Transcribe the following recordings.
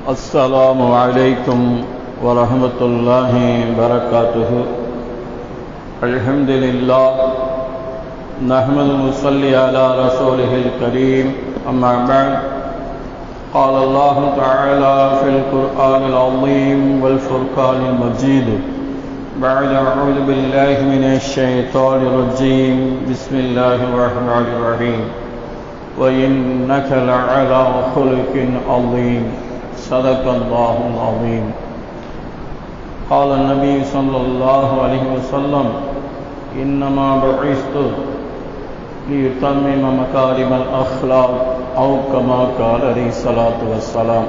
السلام عليكم ورحمة الله وبركاته الحمد لله نحمد ونصلي على رسوله الكريم أما بعد قال الله تعالى في القرآن العظيم والفرقان المجيد بعد أعوذ بالله من الشيطان الرجيم بسم الله الرحمن الرحيم وإنك لعلى خلق عظيم صدق الله العظيم قال النبي صلى الله عليه وسلم إنما بعثت ليتمم مكارم الأخلاق أو كما قال عليه الصلاة والسلام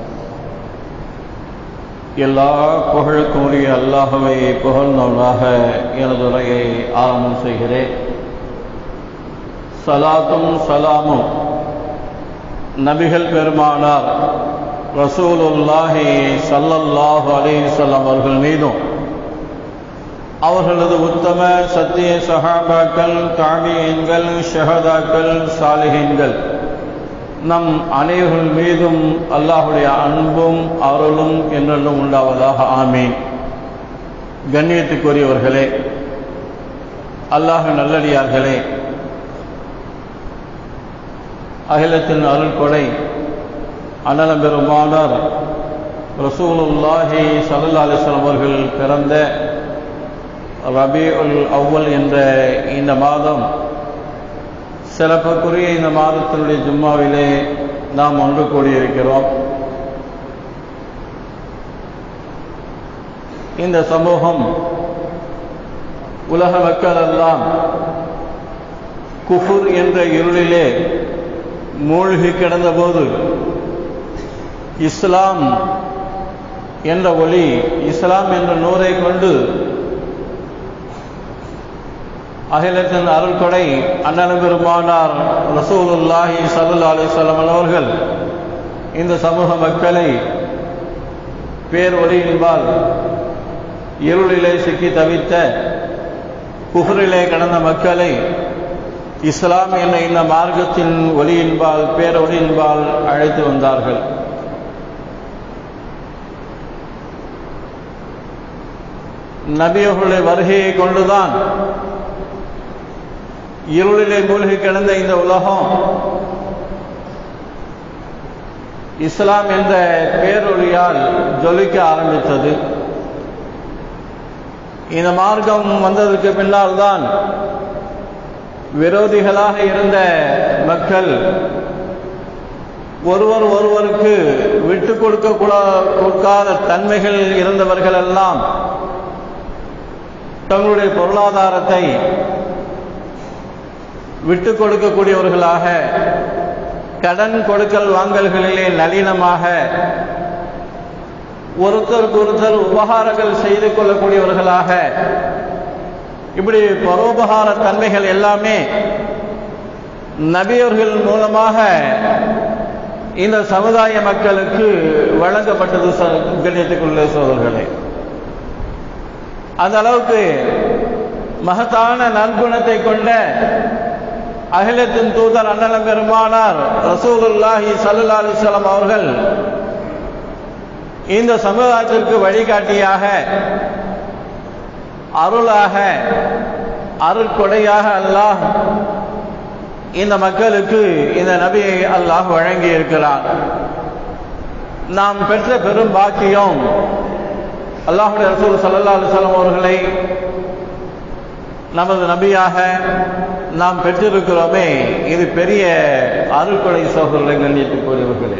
எல்லா புகழுக்குரிய அல்லாஹவை புகழ்ந்தவனாக எனது உரையை ஆரம்பம் செய்கிறேன் சலாத்தும் சலாமும் நபிகள் பெருமானார் ரசூலுல்லாஹி சல்லல்லாஹு அலிசல்லாம் அவர்கள் மீதும் அவர்களது உத்தம சத்திய சஹாபாக்கள் தாமியன்கள் ஷஹதாக்கள் சாலிஹீன்கள் நம் அனைவர்கள் மீதும் அல்லாஹுடைய அன்பும் அருளும் என்றென்றும் உண்டாவதாக ஆமீன் கண்ணியத்துக்குரியவர்களே அல்லாஹ் நல்லடியார்களே அகிலத்தின் அருள் கொடை அண்ணலம் பெருமானார் ரசூலுல்லாஹி சல்லா அலிஸ்லாம் அவர்கள் பிறந்த ரபி உல் அவ்வல் என்ற இந்த மாதம் சிறப்புக்குரிய இந்த மாதத்தினுடைய ஜும்மாவிலே நாம் ஒன்று கூடியிருக்கிறோம் இந்த சமூகம் உலக மக்கள் எல்லாம் குஃபுர் என்ற இருளிலே மூழ்கி கிடந்தபோது இஸ்லாம் என்ற ஒளி இஸ்லாம் என்ற நூரை கொண்டு அகிலத்தின் அருள் கொடை அண்ணன் பெருமானார் ரசூலுல்லாஹி சல்லா அலிசல்லாம் அவர்கள் இந்த சமூக மக்களை பேர் ஒளியின்பால் இருளிலே சிக்கி தவித்த குஃபரிலே கடந்த மக்களை இஸ்லாம் என்ற இந்த மார்க்கத்தின் ஒளியின்பால் பேரொளியின்பால் அழைத்து வந்தார்கள் நபியர்களுடைய வருகையை கொண்டுதான் இருளிலே மூழ்கி கிடந்த இந்த உலகம் இஸ்லாம் என்ற பேரொழியால் ஜொலிக்க ஆரம்பித்தது இந்த மார்க்கம் வந்ததற்கு பின்னால் தான் விரோதிகளாக இருந்த மக்கள் ஒருவர் ஒருவருக்கு விட்டு கொடுக்க கொடுக்காத தன்மைகள் இருந்தவர்கள் எல்லாம் தங்களுடைய பொருளாதாரத்தை விட்டு கொடுக்கக்கூடியவர்களாக கடன் கொடுக்கல் வாங்கல்களிலே நளினமாக ஒருத்தருக்கு ஒருத்தர் உபகாரங்கள் செய்து கொள்ளக்கூடியவர்களாக இப்படி பரோபகார தன்மைகள் எல்லாமே நபியர்கள் மூலமாக இந்த சமுதாய மக்களுக்கு வழங்கப்பட்டது கணியத்துக்குள்ள சோதர்களே அந்த அளவுக்கு மகத்தான நற்குணத்தை கொண்ட அகிலத்தின் தூதர் அண்ணலம் பெருமானார் ரசூலுல்லாஹி சல்லா அலிஸ்லாம் அவர்கள் இந்த சமுதாயத்திற்கு வழிகாட்டியாக அருளாக அருட்கொடையாக அல்லாஹ் இந்த மக்களுக்கு இந்த நபியை அல்லாஹ் வழங்கி இருக்கிறார் நாம் பெற்ற பெரும் பாக்கியம் அல்லாஹுடைய ரசூல் சல்லா அலுவலம் அவர்களை நமது நபியாக நாம் பெற்றிருக்கிறோமே இது பெரிய அருள்கொடை சோதர்களை கண்ணியத்துக்குரியவர்களே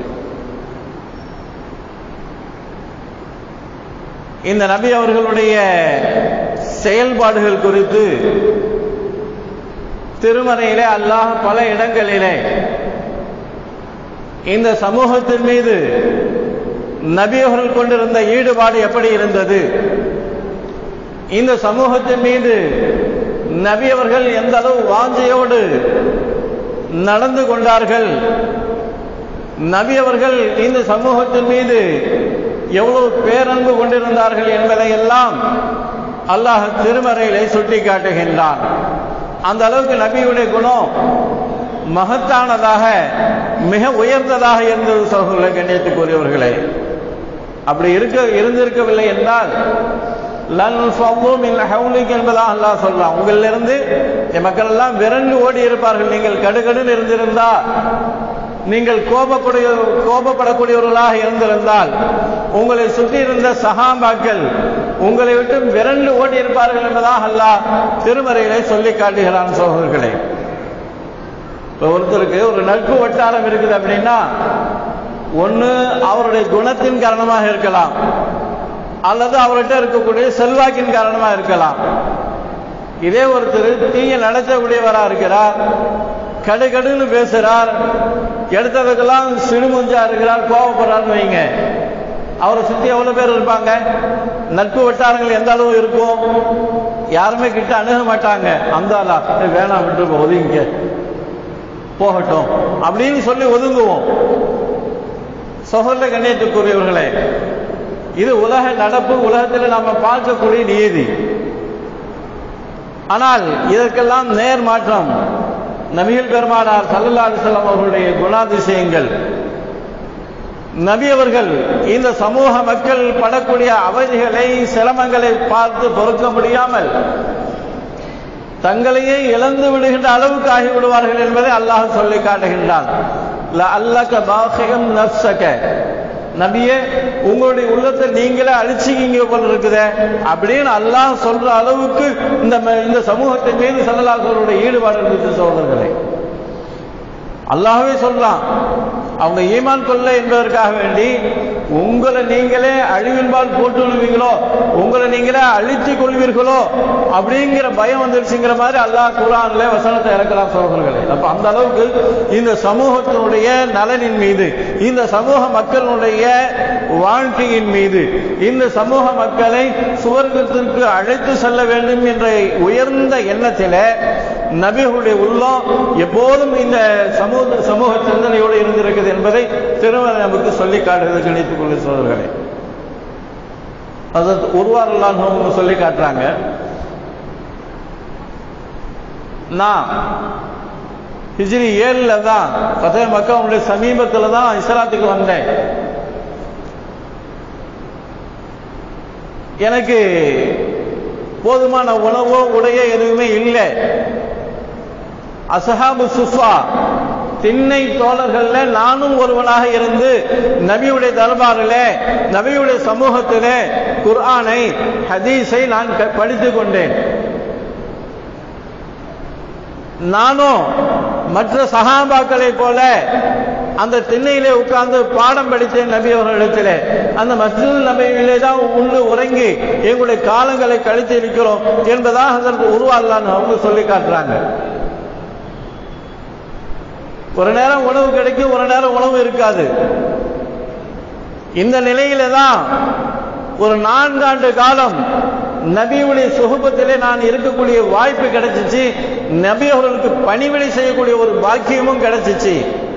இந்த நபி அவர்களுடைய செயல்பாடுகள் குறித்து திருமறையிலே அல்லாஹ் பல இடங்களிலே இந்த சமூகத்தின் மீது நபி அவர்கள் கொண்டிருந்த ஈடுபாடு எப்படி இருந்தது இந்த சமூகத்தின் மீது நபி அவர்கள் எந்த அளவு வாஞ்சையோடு நடந்து கொண்டார்கள் நபி அவர்கள் இந்த சமூகத்தின் மீது எவ்வளவு பேரன்பு கொண்டிருந்தார்கள் என்பதை எல்லாம் அல்லாஹ் திருமறையிலே சுட்டி காட்டுகின்றான் அந்த அளவுக்கு நபியுடைய குணம் மகத்தானதாக மிக உயர்ந்ததாக இருந்தது சகோதர கண்ணியத்துக்குரியவர்களே அப்படி இருக்க இருந்திருக்கவில்லை என்றால் லன் மின் ஹவுலிக் என்பதாக அல்லாஹ் சொல்றான் உங்களிலிருந்து என் மக்கள் எல்லாம் விரண்டு ஓடி இருப்பார்கள் நீங்கள் கடுகடுன்னு இருந்திருந்தா நீங்கள் கோபக்கூடிய கோபப்படக்கூடியவர்களாக இருந்திருந்தால் உங்களை சுற்றி இருந்த சகாபாக்கள் உங்களை விட்டு விரண்டு ஓடி இருப்பார்கள் என்பதாக அல்லாஹ் திருமறையிலே சொல்லி காட்டுகிறான் சோழர்களே இப்போ ஒருத்தருக்கு ஒரு நட்பு வட்டாரம் இருக்குது அப்படின்னா ஒன்று அவருடைய குணத்தின் காரணமாக இருக்கலாம் அல்லது அவர்கிட்ட இருக்கக்கூடிய செல்வாக்கின் காரணமாக இருக்கலாம் இதே ஒருத்தர் தீய நடத்தக்கூடியவரா இருக்கிறார் கடுகடுன்னு பேசுறார் எடுத்ததுக்கெல்லாம் சிடுமுஞ்சா இருக்கிறார் கோவப்படுறாருன்னு வைங்க அவரை சுத்தி எவ்வளவு பேர் இருப்பாங்க நட்பு வட்டாரங்கள் எந்த அளவு இருக்கும் யாருமே கிட்ட அணுக மாட்டாங்க அந்த ஆளா வேணாம் விட்டு ஒதுங்க போகட்டும் அப்படின்னு சொல்லி ஒதுங்குவோம் சகோதர கண்ணியத்துக்குரியவர்களே இது உலக நடப்பு உலகத்தில் நாம பார்க்கக்கூடிய நீதி ஆனால் இதற்கெல்லாம் நேர் மாற்றம் நபிகள் பெருமானார் சல்லல்லா அலிசல்லாம் அவர்களுடைய குணாதிசயங்கள் நபி அவர்கள் இந்த சமூக மக்கள் படக்கூடிய அவதிகளை சிரமங்களை பார்த்து பொறுக்க முடியாமல் தங்களையே இழந்து விடுகின்ற அளவுக்கு ஆகிவிடுவார்கள் என்பதை அல்லாஹ் சொல்லி காட்டுகின்றான் அல்லக்க பாசிகம் நப்சக நபியே உங்களுடைய உள்ளத்தை நீங்களே அழிச்சிக்கிங்க போல இருக்குத அப்படின்னு அல்லாஹ் சொல்ற அளவுக்கு இந்த இந்த சமூகத்தின் மீது சல்லல்லாஹர்களுடைய ஈடுபாடு இருந்துச்சு சோதர்களே அல்லாஹவே சொல்றான் அவங்க ஈமான் கொள்ள என்பதற்காக வேண்டி உங்களை நீங்களே அழிவின்பால் போட்டு விடுவீங்களோ உங்களை நீங்களே அழித்துக் கொள்வீர்களோ அப்படிங்கிற பயம் வந்துருச்சுங்கிற மாதிரி அல்லாஹ் குரான்ல வசனத்தை இறக்கலாம் சோழர்களே அப்ப அந்த அளவுக்கு இந்த சமூகத்தினுடைய நலனின் மீது இந்த சமூக மக்களுடைய வாழ்க்கையின் மீது இந்த சமூக மக்களை சுவர்க்கத்திற்கு அழைத்து செல்ல வேண்டும் என்ற உயர்ந்த எண்ணத்தில நபிகளுடைய உள்ளம் எப்போதும் இந்த சமூக சமூக சிந்தனையோடு இருந்திருக்கிறது என்பதை திருமணம் நமக்கு சொல்லி காட்டுறது கணித்துக் கொள்ள சோதர்களே அது உருவாரலாம் சொல்லி காட்டுறாங்க நான் ஹிஜ்ரி ஏழுல தான் பதே மக்களுடைய சமீபத்தில் தான் இஸ்லாத்துக்கு வந்தேன் எனக்கு போதுமான உணவோ உடையோ எதுவுமே இல்லை அசஹாபு சுஃபா திண்ணை தோழர்கள்ல நானும் ஒருவனாக இருந்து நபியுடைய தர்பாரில் நபியுடைய சமூகத்திலே குர்ஆனை ஹதீஸை நான் படித்துக் கொண்டேன் நானும் மற்ற சகாபாக்களை போல அந்த திண்ணையிலே உட்கார்ந்து பாடம் படித்தேன் நபி அவர்களிடத்திலே அந்த மஸ்ஜித் நபியிலே தான் உண்டு உறங்கி எங்களுடைய காலங்களை கழித்து இருக்கிறோம் என்பதாக அதற்கு உருவாகலான்னு அவங்க சொல்லி காட்டுறாங்க ஒரு நேரம் உணவு கிடைக்கும் ஒரு நேரம் உணவு இருக்காது இந்த நிலையில தான் ஒரு நான்காண்டு காலம் நபியுடைய சுகபத்திலே நான் இருக்கக்கூடிய வாய்ப்பு கிடைச்சிச்சு நபி அவர்களுக்கு பணிவிடை செய்யக்கூடிய ஒரு பாக்கியமும் கிடைச்சிச்சு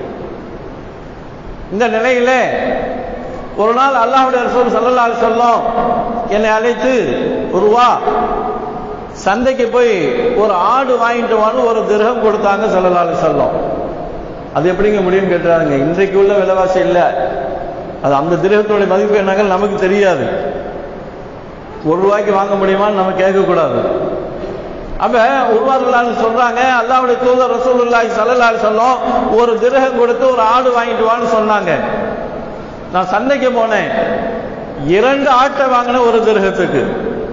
இந்த நிலையில ஒரு நாள் அல்லாஹுடைய ரசூல் சல்லல்லா சொல்லும் என்னை அழைத்து ஒரு வா சந்தைக்கு போய் ஒரு ஆடு வாங்கிட்டு வான்னு ஒரு திரகம் கொடுத்தாங்க சல்லல்லா சொல்லும் அது எப்படிங்க முடியும் கேட்டுறாங்க இன்றைக்கு உள்ள விலைவாசி இல்லை அது அந்த திரகத்துடைய மதிப்பு என்னங்கள் நமக்கு தெரியாது ஒரு ரூபாய்க்கு வாங்க முடியுமான்னு நம்ம கேட்கக்கூடாது அப்ப உருவாதலான்னு சொல்றாங்க அல்லாவுடைய தூதர் ரசூலுல்லாஹி ஸல்லல்லாஹு அலைஹி வஸல்லம் ஒரு திரகம் கொடுத்து ஒரு ஆடு வாங்கிட்டு வான்னு சொன்னாங்க நான் சந்தைக்கு போனேன் இரண்டு ஆட்டை வாங்கின ஒரு திரகத்துக்கு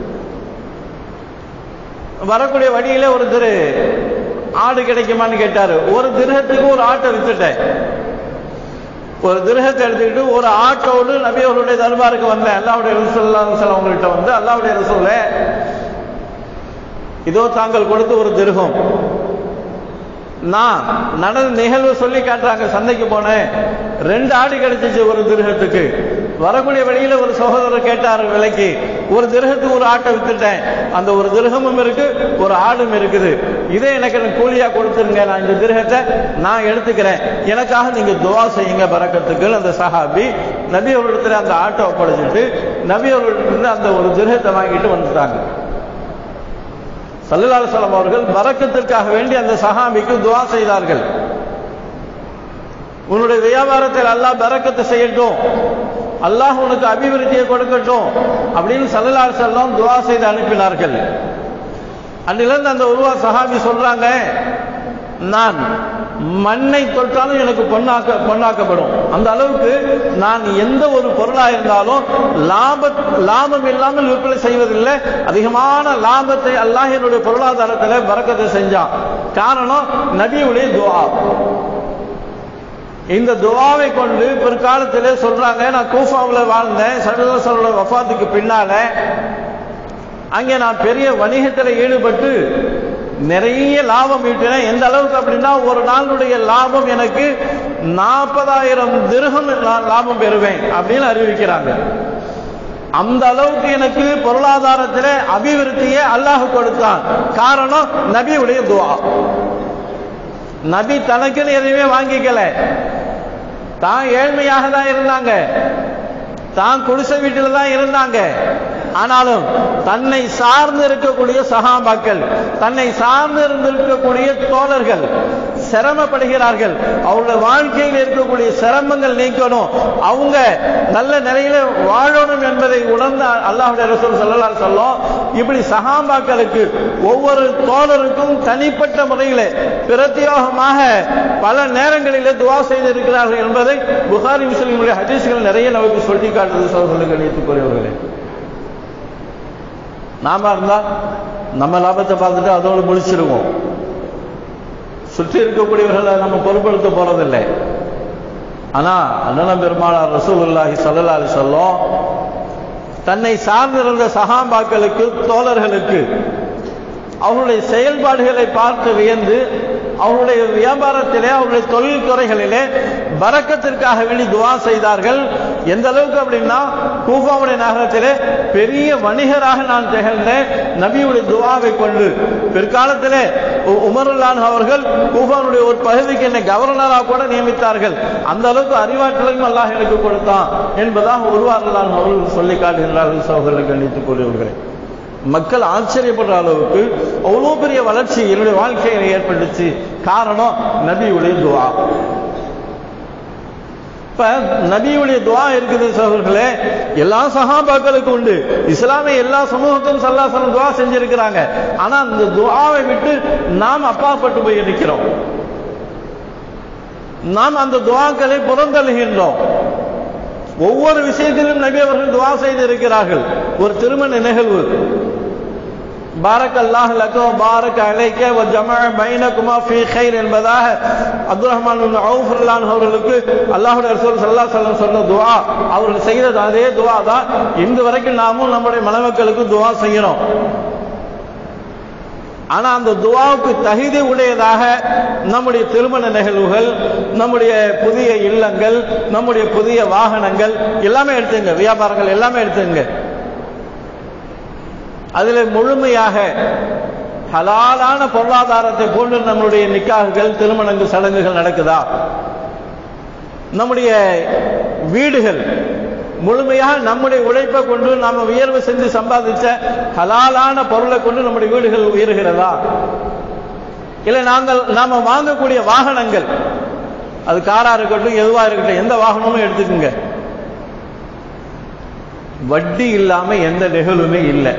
வரக்கூடிய வழியில ஒரு திரு ஆடு கிடைக்குமான்னு கேட்டாரு ஒரு திரகத்துக்கு ஒரு ஆட்டை வித்துட்டேன் ஒரு திருகத்தை எடுத்துக்கிட்டு ஒரு ஆட்டோடு நபி அவருடைய தர்பாருக்கு வந்தேன் அல்லாவுடைய ரசூல் அவங்கள்ட்ட வந்து அல்லாவுடைய ரசூல இதோ தாங்கள் கொடுத்து ஒரு திருகம் நான் நடந்த நிகழ்வு சொல்லி காட்டுறாங்க சந்தைக்கு போனேன் ரெண்டு ஆடு கிடைச்சிச்சு ஒரு திருகத்துக்கு வரக்கூடிய வழியில ஒரு சகோதரர் கேட்டார் விலைக்கு ஒரு திருகத்துக்கு ஒரு ஆட்டை வித்துட்டேன் அந்த ஒரு திருகமும் இருக்கு ஒரு ஆடும் இருக்குது இதே எனக்கு எனக்கு கூலியா கொடுத்துருங்க நான் இந்த திருகத்தை நான் எடுத்துக்கிறேன் எனக்காக நீங்க துவா செய்யுங்க பறக்கத்துக்கு அந்த சஹாபி நபி அவர்களிடத்துல அந்த ஆட்டை ஒப்படைச்சிட்டு நபி அவர்களிடத்துல அந்த ஒரு திருகத்தை வாங்கிட்டு வந்துட்டாங்க சல்லல்லாஹு அலைஹி அவர்கள் பறக்கத்திற்காக வேண்டி அந்த சஹாபிக்கு துவா செய்தார்கள் உன்னுடைய வியாபாரத்தில் அல்லாஹ் பறக்கத்தை செய்யட்டும் அல்லாஹ் உனக்கு அபிவிருத்தியை கொடுக்கட்டும் அப்படின்னு சல்லல்லாஹு செல்லம் துவா செய்து அனுப்பினார்கள் அன்றிலிருந்து அந்த உருவா சஹாபி சொல்றாங்க நான் மண்ணை தொட்டாலும் எனக்கு பொன்னாக்க பொன்னாக்கப்படும் அந்த அளவுக்கு நான் எந்த ஒரு பொருளா இருந்தாலும் லாப லாபம் இல்லாமல் விற்பனை செய்வதில்லை அதிகமான லாபத்தை அல்லாஹ் என்னுடைய பொருளாதாரத்தில் பறக்கத்தை செஞ்சான் காரணம் நபியுடைய துவா இந்த துவாவை கொண்டு பிற்காலத்திலே சொல்றாங்க நான் கூஃபாவில் வாழ்ந்தேன் சல்லல்லோட வஃபாத்துக்கு பின்னால அங்கே நான் பெரிய வணிகத்தில் ஈடுபட்டு நிறைய லாபம் ஈட்டினேன் எந்த அளவுக்கு அப்படின்னா ஒரு நாளுடைய லாபம் எனக்கு நாற்பதாயிரம் திருகம் நான் லாபம் பெறுவேன் அப்படின்னு அறிவிக்கிறாங்க அந்த அளவுக்கு எனக்கு பொருளாதாரத்தில் அபிவிருத்தியை அல்லாஹ் கொடுத்தான் காரணம் நபியுடைய துவா நபி தனக்குன்னு எதையுமே வாங்கிக்கல தான் ஏழ்மையாக தான் இருந்தாங்க தான் குடிசை வீட்டில் தான் இருந்தாங்க ஆனாலும் தன்னை சார்ந்து இருக்கக்கூடிய சகாபாக்கள் தன்னை சார்ந்து இருந்திருக்கக்கூடிய தோழர்கள் சிரமப்படுகிறார்கள் அவங்களுடைய வாழ்க்கையில் இருக்கக்கூடிய சிரமங்கள் நீக்கணும் அவங்க நல்ல நிலையில வாழணும் என்பதை உணர்ந்த அல்லாஹுடைய ரசூல் சொல்லலாம் சொல்லும் இப்படி சகாபாக்களுக்கு ஒவ்வொரு தோழருக்கும் தனிப்பட்ட முறையில் பிரத்யோகமாக பல நேரங்களிலே துவா செய்திருக்கிறார்கள் என்பதை புகாரி முஸ்லிமுடைய ஹதீஸ்கள் நிறைய நமக்கு சொல்லி காட்டுறது சோழர்களுக்கு நீத்துக்குரியவர்களே நாம இருந்தா நம்ம லாபத்தை பார்த்துட்டு அதோடு முடிச்சிருவோம் சுற்றி இருக்கக்கூடியவர்களை நம்ம பொருட்படுத்த போறதில்லை ஆனா அண்ணன் பெருமானார் ரசூலுல்லாஹி ஸல்லல்லாஹு அலைஹி வஸல்லம் தன்னை சார்ந்திருந்த சகாபாக்களுக்கு தோழர்களுக்கு அவர்களுடைய செயல்பாடுகளை பார்த்து வியந்து அவருடைய வியாபாரத்திலே அவருடைய தொழில் துறைகளிலே பறக்கத்திற்காக வேண்டி துவா செய்தார்கள் எந்த அளவுக்கு அப்படின்னா கூஃபாவுடைய நகரத்திலே பெரிய வணிகராக நான் திகழ்ந்தேன் நபியுடைய துவாவை கொண்டு பிற்காலத்திலே உமருல்லான் அவர்கள் கூஃபாவுடைய ஒரு பகுதிக்கு என்னை கவர்னராக கூட நியமித்தார்கள் அந்த அளவுக்கு அறிவாற்றலையும் அல்லாஹ் எனக்கு கொடுத்தான் என்பதாக உருவாரலான் அவர்கள் சொல்லி காட்டுகின்றார்கள் சோழர்களுக்கு கண்டித்துக் கூறியவர்களே மக்கள் ஆச்சரியப்படுற அளவுக்கு அவ்வளோ பெரிய வளர்ச்சி என்னுடைய வாழ்க்கையில் ஏற்பட்டுச்சு காரணம் நபியுடைய துவா இப்ப நபியுடைய துவா இருக்குது சகோதரர்களே எல்லா சகாபாக்களுக்கும் உண்டு இஸ்லாமிய எல்லா சமூகத்தும் சல்லாசலம் துவா செஞ்சிருக்கிறாங்க ஆனா அந்த துவாவை விட்டு நாம் அப்பாற்பட்டு போய் இருக்கிறோம் நாம் அந்த துவாக்களை புறந்தழுகின்றோம் ஒவ்வொரு விஷயத்திலும் நபி அவர்கள் துவா செய்து இருக்கிறார்கள் ஒரு திருமண நிகழ்வு பாரக் அல்லாஹ் லக்கோ பாரக் அலைக்க வ ஜமஅ பைனகுமா ஃபீ கைர் என்பதாக அப்துல் ரஹ்மான் இப்னு அவுஃப் ரலியல்லாஹு அவர்களுக்கு அல்லாஹ்வுடைய ரசூல் ஸல்லல்லாஹு அலைஹி வஸல்லம் சொன்ன துஆ அவர்கள் செய்த அதே துஆ தான் இன்று வரைக்கும் நாமும் நம்முடைய மணமக்களுக்கு துஆ செய்யணும் ஆனா அந்த துவாவுக்கு தகுதி உடையதாக நம்முடைய திருமண நிகழ்வுகள் நம்முடைய புதிய இல்லங்கள் நம்முடைய புதிய வாகனங்கள் எல்லாமே எடுத்துங்க வியாபாரங்கள் எல்லாமே எடுத்துங்க அதுல முழுமையாக ஹலாலான பொருளாதாரத்தை போன்று நம்முடைய நிக்காகுகள் திருமணங்கள் சடங்குகள் நடக்குதா நம்முடைய வீடுகள் முழுமையாக நம்முடைய உழைப்பை கொண்டு நாம உயர்வு செஞ்சு சம்பாதிச்ச ஹலாலான பொருளை கொண்டு நம்முடைய வீடுகள் உயர்கிறதா இல்லை நாங்கள் நாம வாங்கக்கூடிய வாகனங்கள் அது காரா இருக்கட்டும் எதுவா இருக்கட்டும் எந்த வாகனமும் எடுத்துக்கோங்க வட்டி இல்லாம எந்த நிகழ்வுமே இல்லை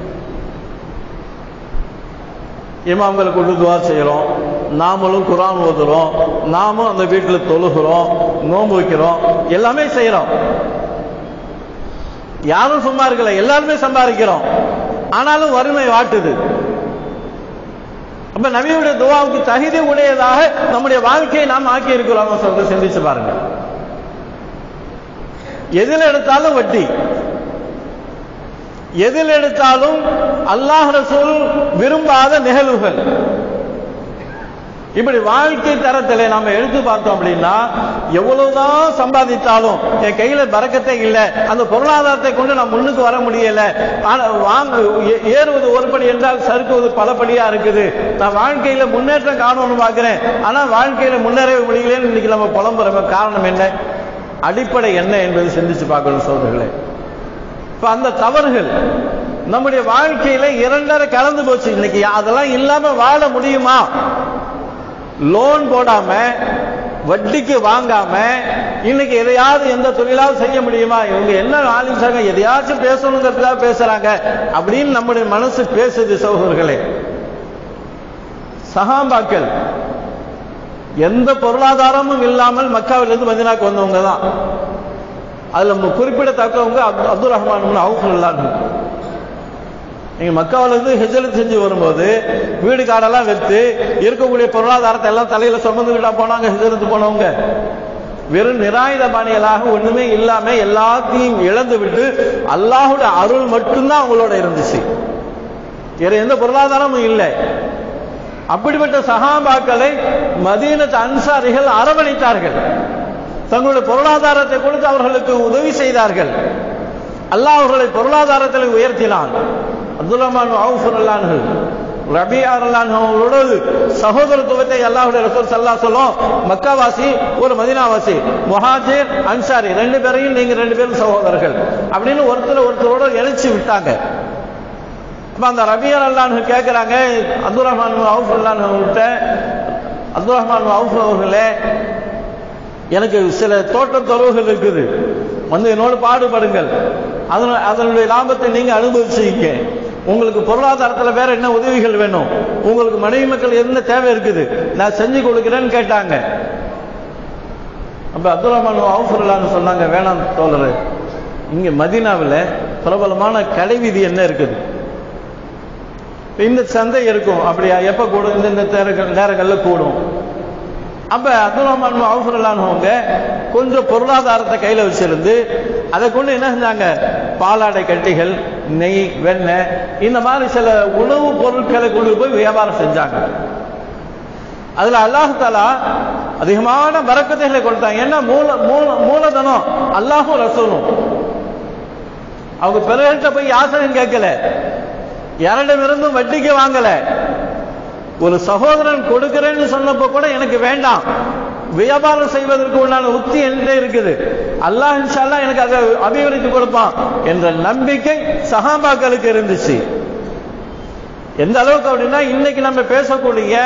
இமாம்களை கொண்டு துவா செய்கிறோம் நாமளும் குரான் ஓதுறோம் நாமும் அந்த வீட்டில் தொழுகிறோம் நோன்பு வைக்கிறோம் எல்லாமே செய்கிறோம் யாரும் சும்மா இருக்கல எல்லாருமே சம்பாதிக்கிறோம் ஆனாலும் வறுமை வாட்டுது அப்ப நபியுடைய துவாவுக்கு தகுதி உடையதாக நம்முடைய வாழ்க்கையை நாம் ஆக்கி இருக்கிறோம் சொல்ற சிந்திச்சு பாருங்க எதில் எடுத்தாலும் வட்டி எதில் எடுத்தாலும் அல்லாஹ் ரசூல் விரும்பாத நிகழ்வுகள் இப்படி வாழ்க்கை தரத்தில் நாம எடுத்து பார்த்தோம் அப்படின்னா எவ்வளவுதான் சம்பாதித்தாலும் என் கையில பறக்கத்தே இல்லை அந்த பொருளாதாரத்தை கொண்டு நான் முன்னுக்கு வர முடியல ஆனா வாங்க ஏறுவது ஒரு படி என்றால் சறுக்குவது பல படியா இருக்குது நான் வாழ்க்கையில முன்னேற்றம் காணணும்னு பார்க்கிறேன் ஆனா வாழ்க்கையில முன்னேறவே முடியலன்னு இன்னைக்கு நம்ம புலம்புறோம் காரணம் என்ன அடிப்படை என்ன என்பதை சிந்திச்சு பார்க்கணும் சோதர்களே இப்ப அந்த தவறுகள் நம்முடைய வாழ்க்கையில இரண்டரை கலந்து போச்சு இன்னைக்கு அதெல்லாம் இல்லாம வாழ முடியுமா லோன் போடாம வட்டிக்கு வாங்காம இன்னைக்கு எதையாவது எந்த தொழிலாவது செய்ய முடியுமா இவங்க என்ன ஆலிம்சாங்க எதையாச்சும் பேசணுங்கிறதுக்காக பேசுறாங்க அப்படின்னு நம்முடைய மனசு பேசுது சகோதரர்களே சகாபாக்கள் எந்த பொருளாதாரமும் இல்லாமல் மக்காவிலிருந்து மதினாக்கு வந்தவங்க தான் அதுல குறிப்பிடத்தக்கவங்க அப்துல் ரஹ்மான் அவுஃப் இல்லான்னு நீங்க மக்காவிலிருந்து ஹெஜரத் செஞ்சு வரும்போது வீடு காடெல்லாம் விற்று இருக்கக்கூடிய பொருளாதாரத்தை எல்லாம் தலையில சுமந்துக்கிட்டா போனாங்க ஹெஜரத்து போனவங்க வெறும் நிராயுத பாணிகளாக ஒண்ணுமே இல்லாம எல்லாத்தையும் இழந்து விட்டு அல்லாஹுடைய அருள் மட்டும்தான் அவங்களோட இருந்துச்சு வேற எந்த பொருளாதாரமும் இல்லை அப்படிப்பட்ட சகாபாக்களை மதீனத்து அன்சாரிகள் அரவணைத்தார்கள் தங்களுடைய பொருளாதாரத்தை கொடுத்து அவர்களுக்கு உதவி செய்தார்கள் அல்லாஹ் அவர்களை பொருளாதாரத்தில் உயர்த்தினான் அப்துல் ரஹ்மான் அவுஃபுல்லான்கள் ரபியாரல்லான்களோடு சகோதரத்துவத்தை அல்லாஹுடைய ரசூல் சல்லா சொல்லும் மக்காவாசி ஒரு மதினாவாசி முஹாஜிர் அன்சாரி ரெண்டு பேரையும் நீங்க ரெண்டு பேரும் சகோதரர்கள் அப்படின்னு ஒருத்தர் ஒருத்தரோட இணைச்சு விட்டாங்க அப்ப அந்த ரபியர் அல்லான்னு கேட்கிறாங்க அப்துல் ரஹ்மான் அவுஃப் அல்லான்கிட்ட அப்துல் ரஹ்மான் அவுஃப் அவர்களே எனக்கு சில தோட்ட தொலைவுகள் இருக்குது வந்து என்னோடு பாடுபடுங்கள் அதன அதனுடைய லாபத்தை நீங்க அனுபவிச்சுங்க உங்களுக்கு பொருளாதாரத்தில் வேற என்ன உதவிகள் வேணும் உங்களுக்கு மனைவி மக்கள் என்ன தேவை இருக்குது நான் செஞ்சு கொடுக்கிறேன்னு கேட்டாங்க அப்ப அப்துல் ரஹ்மான் அவுஃபுல்லான்னு சொன்னாங்க வேணாம் தோழர் இங்க மதினாவில் பிரபலமான கடை வீதி என்ன இருக்குது இந்த சந்தை இருக்கும் அப்படியா எப்ப கூடும் இந்த இந்த நேரங்கள்ல கூடும் அப்ப அப்துல் ரஹ்மான் அவுஃபுல்லானவங்க கொஞ்சம் பொருளாதாரத்தை கையில வச்சிருந்து அதை கொண்டு என்ன செஞ்சாங்க பாலாடை கட்டிகள் நெய் வெண்ணெய் இந்த மாதிரி சில உணவுப் பொருட்களை கொண்டு போய் வியாபாரம் செஞ்சாங்க அதுல அல்லாஹாலா அதிகமான வரக்கத்தைகளை கொடுத்தாங்க ஏன்னா மூல மூல மூலதனம் அல்லாஹும் ரசூலும் அவங்க பிறர்கிட்ட போய் யாசகம் கேட்கல யாரிடமிருந்தும் வட்டிக்கு வாங்கல ஒரு சகோதரன் கொடுக்கிறேன்னு சொன்னப்போ கூட எனக்கு வேண்டாம் வியாபாரம் செய்வதற்கு உண்டான உத்தி என்கிட்ட இருக்குது அல்லாஹ் இன்ஷால்லா எனக்கு அதை அபிவிருத்தி கொடுப்பான் என்ற நம்பிக்கை சகாபாக்களுக்கு இருந்துச்சு எந்த அளவுக்கு அப்படின்னா இன்னைக்கு நம்ம பேசக்கூடிய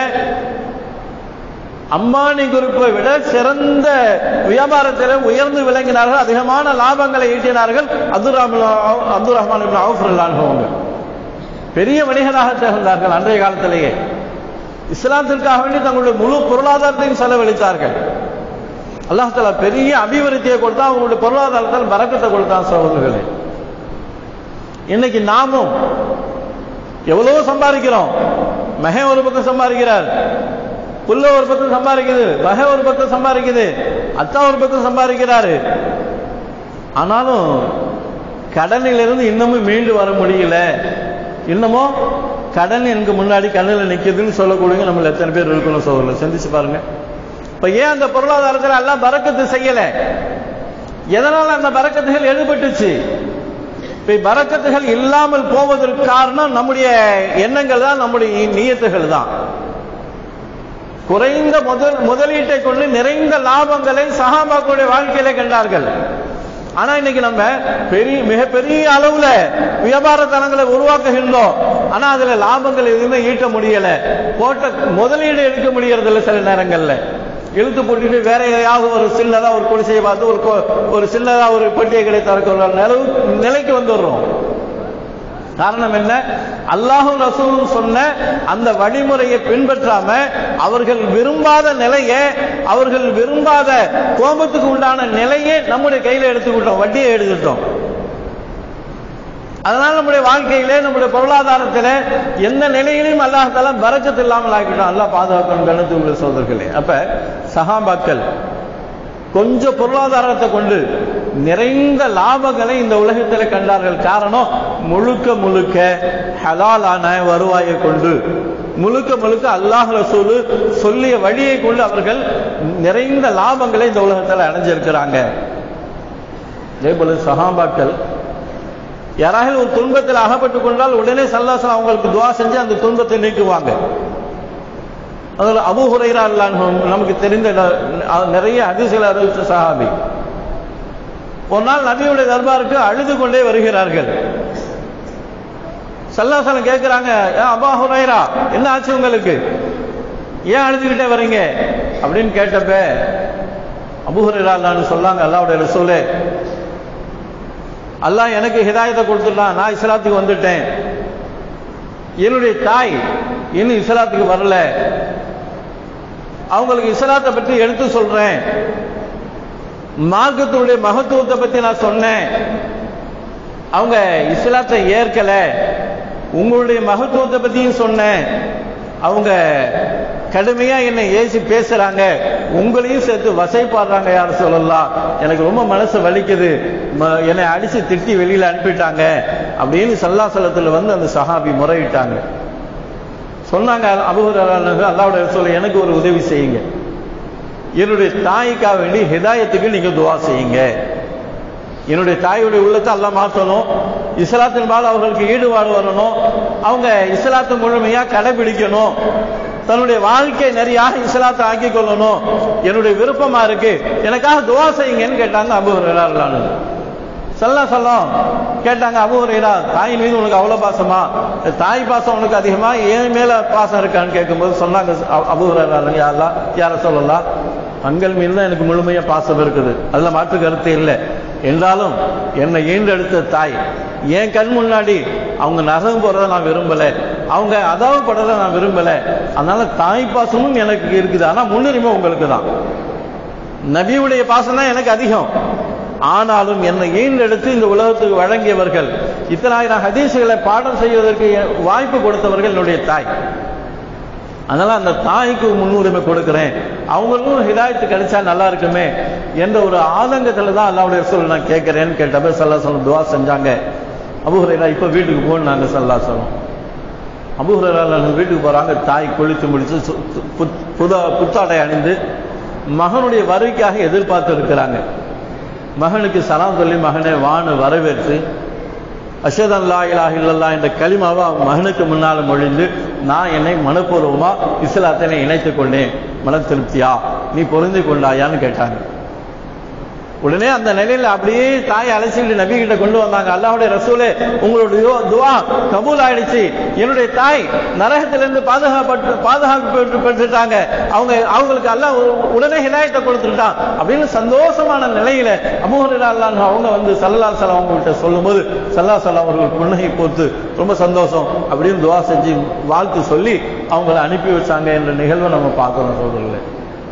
அம்பானி குரூப்பை விட சிறந்த வியாபாரத்தில் உயர்ந்து விளங்கினார்கள் அதிகமான லாபங்களை ஈட்டினார்கள் அப்துல் ரஹ்மான் அப்துல் ரஹ்மான் அவுஃபுல்லான்வங்க பெரிய வணிகராக திகழ்ந்தார்கள் அன்றைய காலத்திலேயே இஸ்லாத்திற்காக வேண்டி தங்களுடைய முழு பொருளாதாரத்தையும் செலவழித்தார்கள் அல்லாஹால பெரிய அபிவிருத்தியை கொடுத்தா அவங்களுடைய பொருளாதாரத்தில் பறக்கத்தை கொடுத்தான் சகோதரர்களே இன்னைக்கு நாமும் எவ்வளவோ சம்பாதிக்கிறோம் மகன் ஒரு பக்கம் சம்பாதிக்கிறார் புல்ல ஒரு பக்கம் சம்பாதிக்குது மக ஒரு பக்கம் சம்பாதிக்குது அத்தா ஒரு பக்கம் சம்பாதிக்கிறாரு ஆனாலும் கடனிலிருந்து இன்னமும் மீண்டு வர முடியல இன்னமும் கடன் எனக்கு முன்னாடி கண்ணில் நிற்குதுன்னு சொல்லக்கூடிய நம்ம எத்தனை பேர் இருக்கணும் சோதரில் சிந்திச்சு பாருங்க இப்ப ஏன் அந்த பொருளாதாரத்தில் எல்லாம் பறக்கத்து செய்யல எதனால அந்த பறக்கத்துகள் எழுபட்டுச்சு இப்ப பறக்கத்துகள் இல்லாமல் போவதற்கு காரணம் நம்முடைய எண்ணங்கள் தான் நம்முடைய நீயத்துகள் தான் குறைந்த முதல் முதலீட்டை கொண்டு நிறைந்த லாபங்களை சகாபாக்களுடைய வாழ்க்கையில கண்டார்கள் ஆனா இன்னைக்கு நம்ம பெரிய மிகப்பெரிய அளவுல வியாபார தளங்களை உருவாக்குகின்றோம் ஆனா அதுல லாபங்கள் எதுவுமே ஈட்ட முடியல போட்ட முதலீடு எடுக்க முடியறதில்ல சில நேரங்கள்ல இழுத்து போட்டுட்டு வேற ஏதாவது ஒரு சின்னதா ஒரு குடிசையை பார்த்து ஒரு ஒரு சின்னதா ஒரு பெட்டியை கடை திறக்கிற நிலவு நிலைக்கு வந்துடுறோம் காரணம் என்ன அல்லாஹும் ரசூலும் சொன்ன அந்த வழிமுறையை பின்பற்றாம அவர்கள் விரும்பாத நிலையை அவர்கள் விரும்பாத கோபத்துக்கு உண்டான நிலையை நம்முடைய கையில எடுத்துக்கிட்டோம் வட்டியை எடுத்துக்கிட்டோம் அதனால நம்முடைய வாழ்க்கையிலே நம்முடைய பொருளாதாரத்தில் எந்த நிலையிலையும் அல்லாஹால பறக்கத்து இல்லாமல் ஆக்கிட்டோம் அல்லாஹ் பாதுகாக்கணும் கணத்து உள்ள சோதர்களே அப்ப சகாபாக்கள் கொஞ்சம் பொருளாதாரத்தை கொண்டு நிறைந்த லாபங்களை இந்த உலகத்தில் கண்டார்கள் காரணம் முழுக்க முழுக்க ஹலாலான வருவாயை கொண்டு முழுக்க முழுக்க அல்லாஹ் ரசூலு சொல்லிய வழியை கொண்டு அவர்கள் நிறைந்த லாபங்களை இந்த உலகத்தில் அடைஞ்சிருக்கிறாங்க அதே போல சகாபாக்கள் யாராவது ஒரு துன்பத்தில் அகப்பட்டுக் கொண்டால் உடனே சல்லாசலம் அவங்களுக்கு துவா செஞ்சு அந்த துன்பத்தை நீக்குவாங்க அதில் அபு ஹுரைரா நமக்கு தெரிந்த நிறைய அதிசல அறிவிச்ச சஹாபி ஒரு நாள் நபியுடைய தர்பாருக்கு அழுது கொண்டே வருகிறார்கள் சல்லாசலம் கேட்கிறாங்க அபா ஹுரைரா என்ன ஆச்சு உங்களுக்கு ஏன் அழுதுகிட்டே வரீங்க அப்படின்னு கேட்டப்ப அபுஹுரான்னு சொல்லாங்க அல்லாவுடைய ரசூலே அல்லாஹ் எனக்கு ஹிதாயத்தை கொடுத்துட்டான் நான் இஸ்லாத்துக்கு வந்துட்டேன் என்னுடைய தாய் இன்னும் இஸ்லாத்துக்கு வரல அவங்களுக்கு இஸ்லாத்தை பற்றி எடுத்து சொல்றேன் மார்க்கத்தினுடைய மகத்துவத்தை பத்தி நான் சொன்னேன் அவங்க இஸ்லாத்தை ஏற்கல உங்களுடைய மகத்துவத்தை பத்தியும் சொன்னேன் அவங்க கடுமையா என்னை ஏசி பேசுறாங்க உங்களையும் சேர்த்து வசைப்பாடுறாங்க யார் சொல்லலாம் எனக்கு ரொம்ப மனசு வலிக்குது ம- என்னை அடிச்சு திட்டி வெளியில அனுப்பிட்டாங்க அப்படின்னு சல்லாசலத்துல வந்து அந்த சஹாபி முறையிட்டாங்க சொன்னாங்க அபுஹுரானுக்கு அல்லாவுடைய சொல்ல எனக்கு ஒரு உதவி செய்யுங்க என்னுடைய தாய்க்காக வேண்டி ஹிதாயத்துக்கு நீங்க துவா செய்யுங்க என்னுடைய தாயுடைய உள்ளத்தை அல்லாஹ் மாற்றணும் இஸ்லாத்தின் மேல அவர்களுக்கு ஈடுபாடு வரணும் அவங்க இஸ்லாத்தை முழுமையா கடைபிடிக்கணும் தன்னுடைய வாழ்க்கை நிறையாக இஸ்லாத்தை ஆக்கிக் கொள்ளணும் என்னுடைய விருப்பமா இருக்கு எனக்காக துவா செய்யுங்கன்னு கேட்டாங்க அபு ஹுரைரான்னு சல்லா சொல்லம் கேட்டாங்க அபு ஹுரைரா தாய் மீது உனக்கு அவ்வளவு பாசமா தாய் பாசம் உனக்கு அதிகமா ஏன் மேல பாசம் இருக்கான்னு கேட்கும்போது சொன்னாங்க அ- அபு ஹுரைரா யாரெல்லாம் யார சொல்லலாம் தங்கள் மீது தான் எனக்கு முழுமையா பாசம் இருக்குது அதுல மாற்று கருத்து இல்லை என்றாலும் என்னை ஈண்டெடுத்த தாய் என் கண் முன்னாடி அவங்க நரகம் போறதை நான் விரும்பல அவங்க அதாவது படுறதை நான் விரும்பல அதனால தாய் பாசமும் எனக்கு இருக்குது ஆனா முன்னுரிமை உங்களுக்கு தான் நபியுடைய பாசம் தான் எனக்கு அதிகம் ஆனாலும் என்னை ஈண்டெடுத்து இந்த உலகத்துக்கு வழங்கியவர்கள் இத்தனாயிரம் ஹதீசுகளை பாடம் செய்வதற்கு வாய்ப்பு கொடுத்தவர்கள் என்னுடைய தாய் அதனால அந்த தாய்க்கு முன்னுரிமை கொடுக்கிறேன் அவங்களுக்கும் ஹிதாயத்து கிடைச்சா நல்லா இருக்குமே என்ற ஒரு ஆதங்கத்துல தான் அல்லாவுடைய சொல் நான் கேட்கிறேன்னு கேட்டப்ப சல்லா சொல்லம் துவா செஞ்சாங்க அபுஹுரைரா இப்ப வீட்டுக்கு போன்னு நாங்க சல்லா சொல்லும் அபுஹுரைரா வீட்டுக்கு போறாங்க தாய் குளித்து முடிச்சு சு- சு- புத்- புத புத்தாடை அணிந்து மகனுடைய வருகைக்காக எதிர்பார்த்து இருக்கிறாங்க மகனுக்கு சலாம் சொல்லி மகனை வானு வரவேற்று அஷதன் லா இலாஹ இல்லல்லா என்ற கலிமாவை அவன் மகனுக்கு முன்னால் மொழிந்து நான் என்னை மனப்பூர்வமா இஸ்லாத்தினை இணைத்துக் கொண்டேன் மன திருப்தியா நீ பொருந்தி கொண்டாயான்னு கேட்டாங்க உடனே அந்த நிலையில அப்படியே தாய் அழைச்சிட்டு நபி கிட்ட கொண்டு வந்தாங்க அல்லாஹ்வுடைய ரசூலே உங்களுடைய துவா- துவா கபூல் ஆயிடுச்சு என்னுடைய தாய் நரகத்திலிருந்து பாதுகாப்பட்டு பாதுகாப்பு பெற்று பெற்றுட்டாங்க அவங்க அவங்களுக்கு அல்லாஹ் உ- உடனே ஹிதாயத்தை கொடுத்துட்டான் அப்படின்னு சந்தோஷமான நிலையில அபூஹுரைரா அல்லாஹ் அவங்க வந்து சல்லல்லா சலம் அவங்க கிட்ட சொல்லும்போது சல்லா சலம் அவர்கள் புன்னகை போத்து ரொம்ப சந்தோஷம் அப்படின்னு துவா செஞ்சு வாழ்த்து சொல்லி அவங்கள அனுப்பி வச்சாங்க என்ற நிகழ்வை நம்ம பார்க்கிறோம் சோதரில்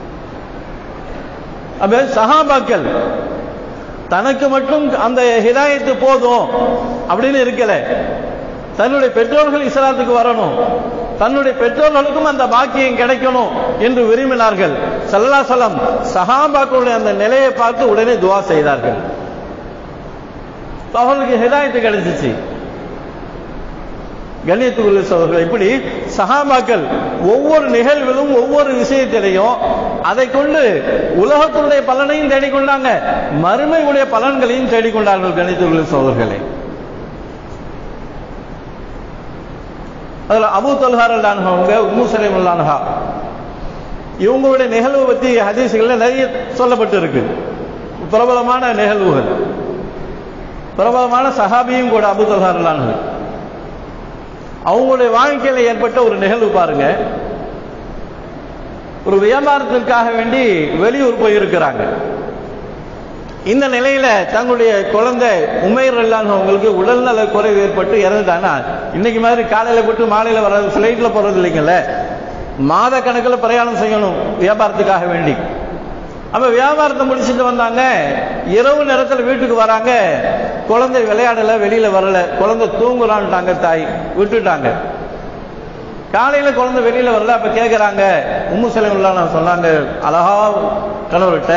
அப்ப சஹாபாக்கள் தனக்கு மட்டும் அந்த ஹிதாயத்து போதும் அப்படின்னு இருக்கல தன்னுடைய பெற்றோர்கள் இஸ்லாத்துக்கு வரணும் தன்னுடைய பெற்றோர்களுக்கும் அந்த பாக்கியம் கிடைக்கணும் என்று விரும்பினார்கள் சல்லா சலம் சஹாபாக்களுடைய அந்த நிலையை பார்த்து உடனே துவா செய்தார்கள் அவர்களுக்கு ஹிதாயத்து கிடைச்சிச்சு கண்ணியத்துக்குள்ள சோதர்கள் இப்படி சஹாபாக்கள் ஒவ்வொரு நிகழ்விலும் ஒவ்வொரு விஷயத்திலையும் அதை கொண்டு உலகத்தினுடைய பலனையும் தேடிக்கொண்டாங்க மறுமையுடைய பலன்களையும் தேடிக்கொண்டார்கள் கணித்துள்ள சோதர்களே அதுல அபு தொல்ஹார் அவங்க உம்மு சலீம் அல்லான்ஹா இவங்களுடைய நிகழ்வு பத்தி ஹதீசுகள்ல நிறைய சொல்லப்பட்டு இருக்கு பிரபலமான நிகழ்வுகள் பிரபலமான சஹாபியும் கூட அபு தொல்ஹார் அல்லான்ஹா அவங்களுடைய வாழ்க்கையில ஏற்பட்ட ஒரு நிகழ்வு பாருங்க ஒரு வியாபாரத்திற்காக வேண்டி வெளியூர் போயிருக்கிறாங்க இந்த நிலையில தங்களுடைய குழந்தை உமைர் இல்லாம அவங்களுக்கு உடல்நல குறைவு ஏற்பட்டு இறந்துட்டாங்கன்னா இன்னைக்கு மாதிரி காலையில போட்டு மாலையில வர ஃபிளைட்ல போறது இல்லைங்கல்ல மாத கணக்கில் பிரயாணம் செய்யணும் வியாபாரத்துக்காக வேண்டி அப்ப வியாபாரத்தை முடிச்சுட்டு வந்தாங்க இரவு நேரத்தில் வீட்டுக்கு வராங்க குழந்தை விளையாடல வெளியில வரல குழந்தை தூங்குறான்ட்டாங்க தாய் விட்டுட்டாங்க காலையில குழந்தை வெளியில வரல அப்ப கேக்குறாங்க உம்மு செலவுலாம் நான் சொன்னாங்க அழகா கணவர்கிட்ட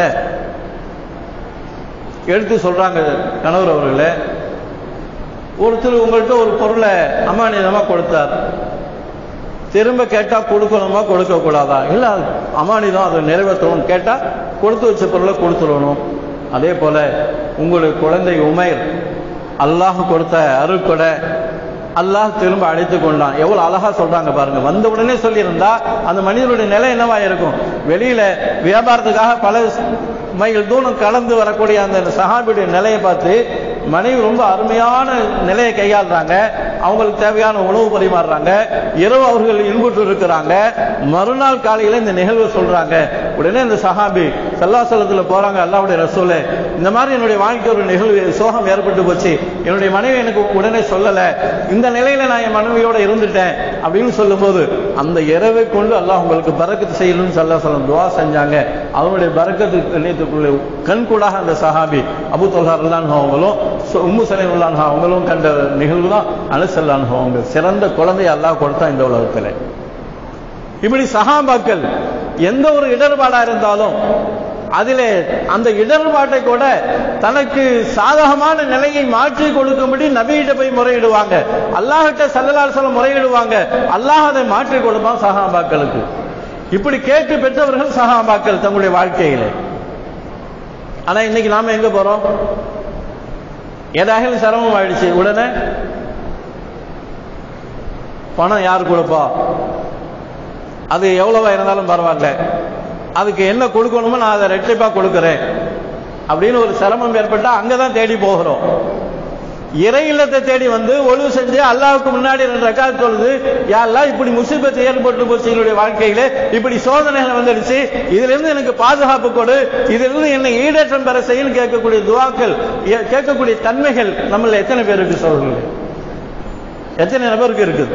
எடுத்து சொல்றாங்க கணவர் அவர்களே ஒருத்தர் உங்கள்கிட்ட ஒரு பொருளை அமானிதமா கொடுத்தார் திரும்ப கேட்டா கொடுக்கணுமா கொடுக்க கூடாதா இல்ல அது அமானிதம் அதை நிறைவேற்றணும் கேட்டா கொடுத்து வச்ச பொருளை கொடுத்துடணும் அதே போல உங்களுடைய குழந்தை உமைர் அல்லாஹ் கொடுத்த அருட்கொடை அல்லாஹ் திரும்ப அழைத்து கொண்டான் எவ்வளவு அழகா சொல்றாங்க பாருங்க வந்த உடனே சொல்லியிருந்தா அந்த மனிதனுடைய நிலை என்னவா இருக்கும் வெளியில வியாபாரத்துக்காக பல மைல் தூரம் கடந்து வரக்கூடிய அந்த சஹாபியுடைய நிலையை பார்த்து மனைவி ரொம்ப அருமையான நிலையை கையாளுறாங்க அவங்களுக்கு தேவையான உணவு பரிமாறுறாங்க இரவு அவர்கள் இன்புற்று இருக்கிறாங்க மறுநாள் காலையில இந்த நிகழ்வு சொல்றாங்க உடனே இந்த சஹாபி சல்லாசலத்துல போறாங்க அல்லாவுடைய ரசூலே இந்த மாதிரி என்னுடைய வாழ்க்கை ஒரு நிகழ்வு சோகம் ஏற்பட்டு போச்சு என்னுடைய மனைவி எனக்கு உடனே சொல்லல இந்த நிலையில நான் என் மனைவியோட இருந்துட்டேன் அப்படின்னு சொல்லும்போது அந்த இரவை கொண்டு அல்லாஹ் உங்களுக்கு பறக்கத்து செய்யணும்னு சல்லாசலம் துவா செஞ்சாங்க அவனுடைய பறக்கத்து கண்ணியத்துக்குள்ளே கண்கூடாக அந்த சஹாபி அபு தொல்ஹார்லான் அவங்களும் சு- உம்மு சலைமுல்லான் அவங்களும் கண்ட நிகழ்வு தான் அனுசல்லான் அவங்க சிறந்த குழந்தையை அல்லாஹ் கொடுத்தான் இந்த உலகத்தில் இப்படி சஹாபாக்கள் எந்த ஒரு இடர்பாடா இருந்தாலும் அதிலே அந்த இடர்பாட்டை கூட தனக்கு சாதகமான நிலையை மாற்றி கொடுக்கும்படி நபியிட்ட போய் முறையிடுவாங்க அல்லாஹ்கிட்ட சல்லல்லாஹு சொல்ல முறையிடுவாங்க அல்லாஹ் அதை மாற்றி கொடுப்பான் சஹாபாக்களுக்கு இப்படி கேட்டு பெற்றவர்கள் சஹாபாக்கள் தங்களுடைய வாழ்க்கையிலே ஆனா இன்னைக்கு நாம எங்க போறோம் ஏதாவது சிரமம் ஆயிடுச்சு உடனே பணம் யார் கொடுப்பா அது எவ்வளவா இருந்தாலும் பரவாயில்ல அதுக்கு என்ன கொடுக்கணுமோ நான் அதை ரெட்டிப்பா கொடுக்கிறேன் அப்படின்னு ஒரு சிரமம் ஏற்பட்டா அங்கதான் தேடி போகிறோம் இறை இல்லத்தை தேடி வந்து ஒழுவு செஞ்சு அல்லாவுக்கு முன்னாடி ரெண்டு ரக்காத் தொழுது யாரெல்லாம் இப்படி முசீபத்து ஏற்பட்டு போச்சு என்னுடைய வாழ்க்கையில இப்படி சோதனைகள் வந்துடுச்சு இதுல இருந்து எனக்கு பாதுகாப்பு கொடு இதுல இருந்து என்னை ஈடேற்றம் பெற செய்யணும் கேட்கக்கூடிய துவாக்கள் ஏ- கேட்கக்கூடிய தன்மைகள் நம்மள எத்தனை பேருக்கு சொல்றது எத்தனை நபருக்கு இருக்குது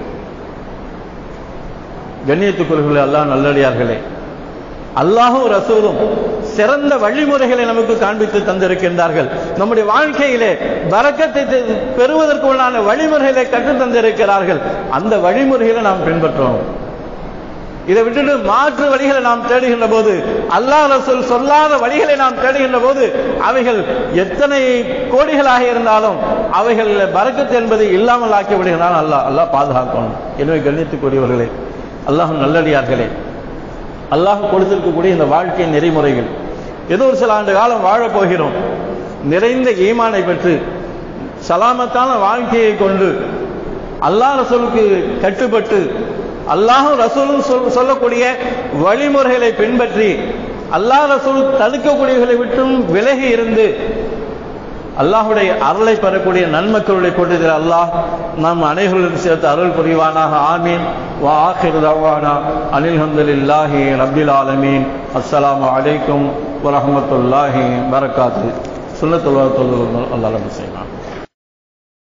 கண்ணியத்துக்குரியவர்களே அல்லாஹ் நல்லடியார்களே அல்லாஹும் ரசூலும் சிறந்த வழிமுறைகளை நமக்கு காண்பித்து தந்திருக்கின்றார்கள் நம்முடைய வாழ்க்கையிலே பரக்கத்தை தெ- பெறுவதற்கு உள்ளான வழிமுறைகளை கற்றுத் தந்திருக்கிறார்கள் அந்த வழிமுறைகளை நாம் பின்பற்றுவோம் இதை விட்டுட்டு மாற்று வழிகளை நாம் தேடுகின்ற போது அல்லாஹ் ரசூல் சொல்லாத வழிகளை நாம் தேடுகின்ற போது அவைகள் எத்தனை கோடிகளாக இருந்தாலும் அவைகள் பரக்கத்து என்பதை இல்லாமல் ஆக்கி விடுகிறான் அல்லாஹ் அல்லாஹ் பாதுகாக்கணும் எனவே கண்ணியத்துக்குரியவர்களே அல்லாஹ் நல்லடியார்களே அல்லாஹ் கொடுத்திருக்கக்கூடிய இந்த வாழ்க்கை நெறிமுறைகள் ஏதோ ஒரு சில ஆண்டு காலம் வாழப் போகிறோம் நிறைந்த ஈமானை பெற்று சலாமத்தான வாழ்க்கையை கொண்டு அல்லாஹ் ரசூலுக்கு கட்டுப்பட்டு அல்லாஹும் ரசூலும் சொல்- சொல்லக்கூடிய வழிமுறைகளை பின்பற்றி அல்லாஹ் ரசூல் தடுக்கக்கூடியவர்களை விட்டும் விலகி இருந்து அல்லாஹுடைய அருளை பெறக்கூடிய நன்மக்களுடைய கூட்டத்தில் அல்லாஹ் நாம் அனைவர்களும் சேர்த்து அருள் புரிவானாக ஆமீன் வா ஆஹிர் தவானா அனில் ஹம்துலில்லாஹி ரப்பில் ஆலமீன் அஸ்ஸலாமு அலைக்கும் வரஹ்மத்துல்லாஹி பரக்காத்து சுன்னத்துல்லாஹ் தொழுது அல்லாஹ் செய்வான்